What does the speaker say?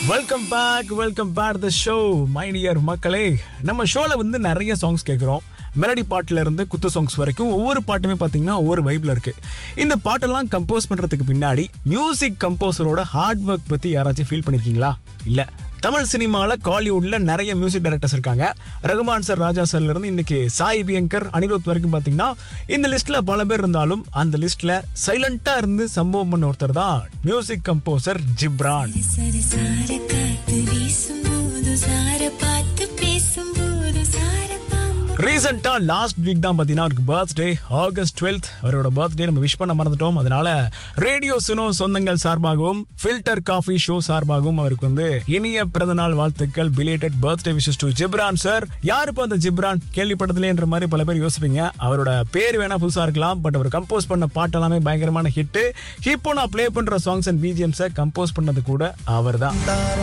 welcome back welcome back the show my dear மக்களே நம்ம ஷோல வந்து நிறைய சாங்ஸ் கேட்குறோம் மெலடி பாட்டுல இருந்து குத்து சாங்ஸ் வரைக்கும் ஒவ்வொரு பாட்டுமே பார்த்தீங்கன்னா ஒவ்வொரு வைப்ல இருக்கு இந்த பாட்டெல்லாம் கம்போஸ் பண்றதுக்கு பின்னாடி மியூசிக் கம்போசரோட ஹார்ட் ஒர்க் பத்தி யாராச்சும் ஃபீல் பண்ணிருக்கீங்களா இல்ல தமிழ் சினிமாவில் காலிவுட்ல நிறைய மியூசிக் டைரக்டர்ஸ் இருக்காங்க ரகுமான் சார் ராஜா சார்ல இருந்து இன்னைக்கு சாய் பியங்கர் அனிருத் வரைக்கும் பார்த்தீங்கன்னா இந்த லிஸ்ட்ல பல பேர் இருந்தாலும் அந்த லிஸ்ட்ல சைலண்டா இருந்து சம்பவம் பண்ண ஒருத்தர் தான் மியூசிக் கம்போசர் ஜிப்ரான் சர சார காத்து வீசும்போது சார பார்த்து பேசும்போது சார பாம்பு ரீசெண்டா லாஸ்ட் வீக் தான் பார்த்தீங்கன்னா அவருக்கு பர்த்டே ஆகஸ்ட் டுவெல்த் அவரோட பர்த்டே நம்ம விஷ் பண்ண மறந்துட்டோம் அதனால ரேடியோ சுனோ சொந்தங்கள் சார்பாகவும் ஃபில்டர் காஃபி ஷோ சார்பாகவும் அவருக்கு வந்து இனிய பிறந்தநாள் வாழ்த்துக்கள் belated birthday wishes to Ghibran sir யாரு இப்போ அந்த ஜிப்ரான் கேள்விப்பட்டதுலேன்ற மாதிரி பல பேர் யோசிப்பீங்க அவரோட பேர் வேணா புதுசா இருக்கலாம் பட் அவர் கம்போஸ் பண்ண பாட்டு எல்லாமே பயங்கரமான ஹிட் இப்போ நான் ப்ளே பண்ற சாங்ஸ் அண்ட் பிஜிஎம்ஸை கம்போஸ் பண்ணது கூட அவர் தான்